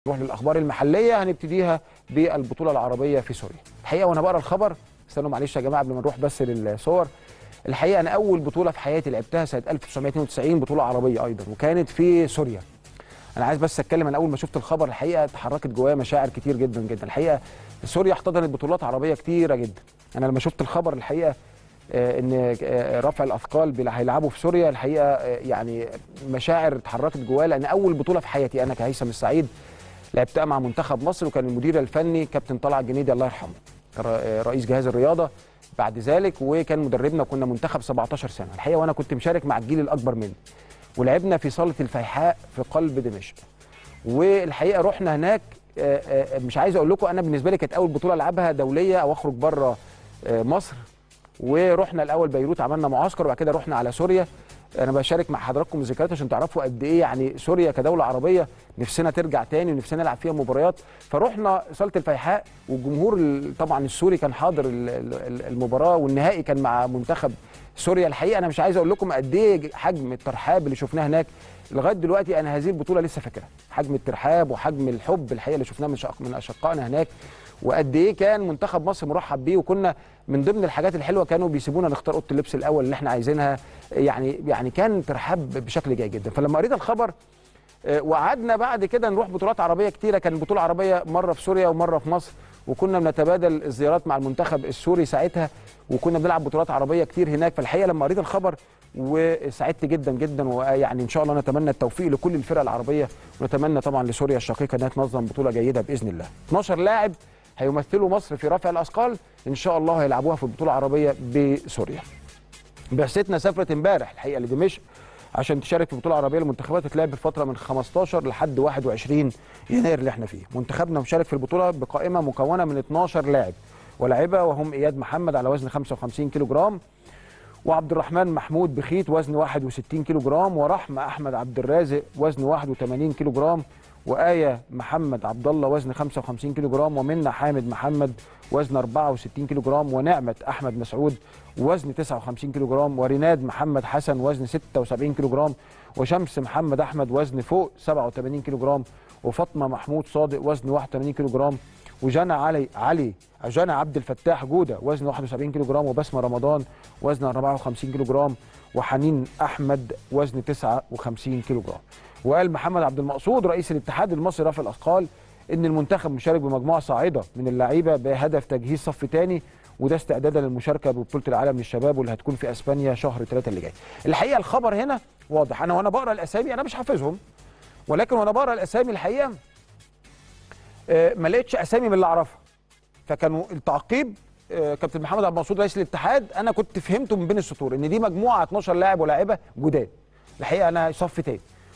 نروح للاخبار المحليه هنبتديها بالبطوله العربيه في سوريا الحقيقه وانا بقرا الخبر استنوا معلش يا جماعه قبل ما نروح بس للصور الحقيقه انا اول بطوله في حياتي لعبتها سنه 1992 بطوله عربيه ايضا وكانت في سوريا انا عايز بس اتكلم انا اول ما شفت الخبر الحقيقه اتحركت جوايا مشاعر كتير جدا جدا الحقيقه سوريا احتضنت بطولات عربيه كتيره جدا انا لما شفت الخبر الحقيقه آه، ان آه، رفع الاثقال بلا- هيلعبوا في سوريا الحقيقه آه، يعني مشاعر اتحركت جوايا لان اول بطوله في حياتي انا كهيثم السعيد لعبتها مع منتخب مصر وكان المدير الفني كابتن طلعت جنيدي الله يرحمه كان ر- رئيس جهاز الرياضه بعد ذلك وكان مدربنا وكنا منتخب 17 سنه الحقيقه وانا كنت مشارك مع الجيل الاكبر مني ولعبنا في صاله الفيحاء في قلب دمشق والحقيقه رحنا هناك آه، آه، مش عايز اقول لكم انا بالنسبه لي كانت اول بطوله العبها دوليه او اخرج بره آه، مصر ورحنا الاول بيروت عملنا معسكر وبعد كده رحنا على سوريا انا بشارك مع حضراتكم الذكريات عشان تعرفوا قد ايه يعني سوريا كدوله عربيه نفسنا ترجع تاني ونفسنا نلعب فيها مباريات فرحنا صاله الفيحاء والجمهور ال- طبعا السوري كان حاضر ال- ال- المباراه والنهائي كان مع منتخب سوريا الحقيقه انا مش عايز اقول لكم قد ايه حجم الترحاب اللي شفناه هناك لغايه دلوقتي انا هذه البطوله لسه فاكرها حجم الترحاب وحجم الحب الحقيقه اللي شفناه من شق- من اشقائنا هناك وقد ايه كان منتخب مصر مرحب بيه وكنا من ضمن الحاجات الحلوه كانوا بيسيبونا نختار اوضه اللبس الاول اللي احنا عايزينها يعني يعني كان ترحاب بشكل جيد جدا فلما قريت الخبر آه، وقعدنا بعد كده نروح بطولات عربيه كتيره كان بطوله عربيه مره في سوريا ومره في مصر وكنا بنتبادل الزيارات مع المنتخب السوري ساعتها وكنا بنلعب بطولات عربيه كتير هناك فالحقيقه لما قريت الخبر وسعدت جدا جدا ويعني ان شاء الله نتمنى التوفيق لكل الفرق العربيه ونتمنى طبعا لسوريا الشقيقه انها تنظم بطوله جيده باذن الله 12 لاعب هيمثلوا مصر في رفع الاثقال ان شاء الله هيلعبوها في البطوله العربيه بسوريا بعثتنا سافرت امبارح الحقيقه لدمشق عشان تشارك في البطوله العربيه للمنتخبات هتلعب بالفتره من 15 لحد 21 يناير اللي احنا فيه منتخبنا مشارك في البطوله بقائمه مكونه من 12 لاعب ولاعيبه وهم اياد محمد على وزن 55 كيلو جرام وعبد الرحمن محمود بخيت وزن 61 كيلو جرام ورحمه احمد عبد الرازق وزن 81 كيلو جرام وآية محمد عبد الله وزن 55 كيلو جرام ومنى حامد محمد وزن 64 كيلو جرام ونعمة أحمد مسعود وزن 59 كيلو جرام وريناد محمد حسن وزن 76 كيلو جرام وشمس محمد أحمد وزن فوق 87 كيلو جرام وفاطمة محمود صادق وزن 81 كيلو جرام وجنى علي علي جنى عبد الفتاح جوده وزن 71 كيلو جرام وبسمه رمضان وزن 54 كيلو جرام وحنين احمد وزن 59 كيلو جرام وقال محمد عبد المقصود رئيس الاتحاد المصري لرفع الاثقال ان المنتخب مشارك بمجموعه صاعده من اللعيبه بهدف تجهيز صف تاني وده استعدادا للمشاركه ببطوله العالم للشباب واللي هتكون في اسبانيا شهر 3 اللي جاي. الحقيقه الخبر هنا واضح انا وانا بقرا الاسامي انا مش حافظهم ولكن وانا بقرا الاسامي الحقيقه آه، ما لقيتش اسامي من اللي اعرفها فكانوا التعقيب آه، كابتن محمد عبد المقصود رئيس الاتحاد انا كنت فهمته من بين السطور ان دي مجموعه 12 لاعب ولاعيبه جداد الحقيقه انا صف تاني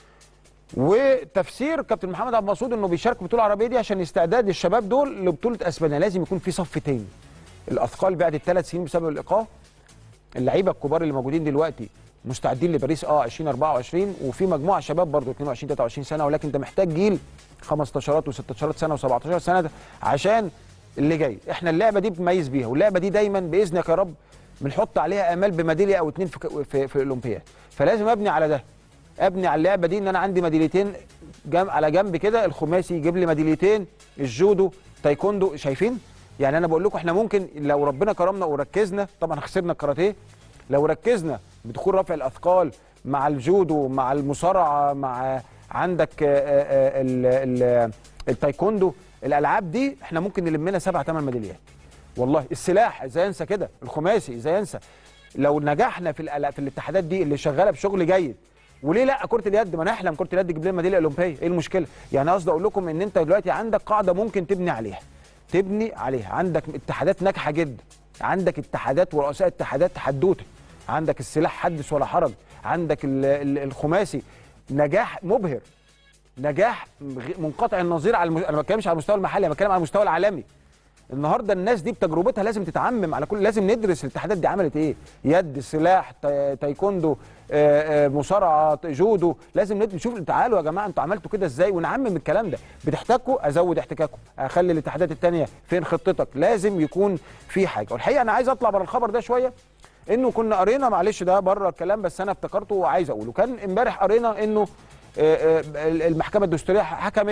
وتفسير كابتن محمد عبد المقصود انه بيشارك في البطوله العربيه دي عشان استعداد الشباب دول لبطوله اسبانيا لازم يكون في صف تاني الاثقال بعد الثلاث سنين بسبب الايقاف اللعيبه الكبار اللي موجودين دلوقتي مستعدين لباريس اه 2024 وفي مجموعه شباب برضو 22 23 سنه ولكن انت محتاج جيل 15 و16 سنه و17 سنه ده عشان اللي جاي احنا اللعبه دي بنميز بيها واللعبه دي دايما باذنك يا رب بنحط عليها امال بميداليه او اتنين في ك- في, في الاولمبياد فلازم ابني على ده ابني على اللعبه دي ان انا عندي ميداليتين جنب على جنب كده الخماسي يجيب لي ميداليتين الجودو تايكوندو شايفين يعني انا بقول لكم احنا ممكن لو ربنا كرمنا وركزنا طبعا خسرنا الكاراتيه لو ركزنا بدخول رفع الاثقال مع الجودو مع المصارعه مع عندك آه، آه، ال- ال- التايكوندو الالعاب دي احنا ممكن نلم لنا سبع ثمان ميداليات والله السلاح ازاي انسى كده الخماسي ازاي انسى لو نجحنا في الألا- في الاتحادات دي اللي شغاله بشغل جيد وليه لا كره اليد ما نحلم كره اليد تجيب لنا ميداليه اولمبيه ايه المشكله يعني قصدي اقول لكم ان انت دلوقتي عندك قاعده ممكن تبني عليها تبني عليها عندك اتحادات ناجحه جدا عندك اتحادات ورؤساء اتحادات حدوته عندك السلاح حدث ولا حرج عندك ال- ال- الخماسي نجاح مبهر نجاح غ- منقطع النظير على الم... انا ما بتكلمش على المستوى المحلي انا بتكلم على المستوى العالمي النهارده الناس دي بتجربتها لازم تتعمم على كل لازم ندرس الاتحادات دي عملت ايه يد سلاح تا- تايكوندو آه، آه، مصارعه جودو لازم ند- نشوف تعالوا يا جماعه انتوا عملتوا كده ازاي ونعمم الكلام ده بتحتاجوا ازود احتكاككم اخلي الاتحادات التانية فين خطتك لازم يكون في حاجه والحقيقه انا عايز اطلع بره الخبر ده شويه انه كنا قرينا معلش ده بره الكلام بس انا افتكرته وعايز اقوله كان امبارح قرينا انه آه، آه، المحكمه الدستوريه حكمت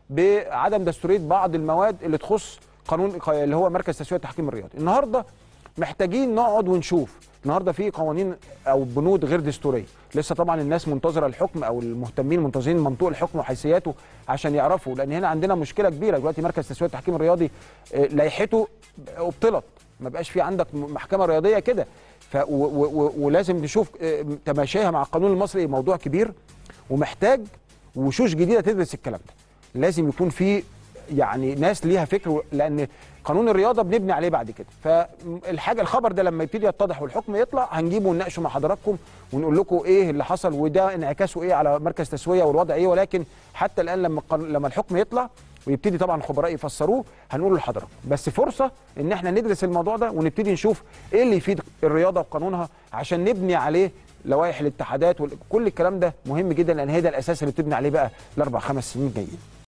بعدم دستوريه بعض المواد اللي تخص قانون اللي هو مركز تسويه التحكيم الرياضي النهارده محتاجين نقعد ونشوف النهارده في قوانين او بنود غير دستوريه لسه طبعا الناس منتظره الحكم او المهتمين منتظرين منطوق الحكم وحيثياته عشان يعرفوا لان هنا عندنا مشكله كبيره دلوقتي مركز تسويه التحكيم الرياضي آه، لائحته ابطلت ما بقاش في عندك محكمه رياضيه كده ف و و و ولازم نشوف آه، تماشيها مع القانون المصري موضوع كبير ومحتاج وشوش جديده تدرس الكلام ده لازم يكون في يعني ناس ليها فكر لان قانون الرياضه بنبني عليه بعد كده فالحاجه الخبر ده لما يبتدي يتضح والحكم يطلع هنجيبه ونناقشه مع حضراتكم ونقول لكم ايه اللي حصل وده انعكاسه ايه على مركز تسويه والوضع ايه ولكن حتى الان لما القانون- لما الحكم يطلع ويبتدي طبعا الخبراء يفسروه هنقول لحضراتكم بس فرصه ان احنا ندرس الموضوع ده ونبتدي نشوف ايه اللي يفيد الرياضه وقانونها عشان نبني عليه لوائح الاتحادات وكل الكلام ده مهم جدا لان هي ده الاساس اللي بتبني عليه بقى الاربع خمس سنين جايين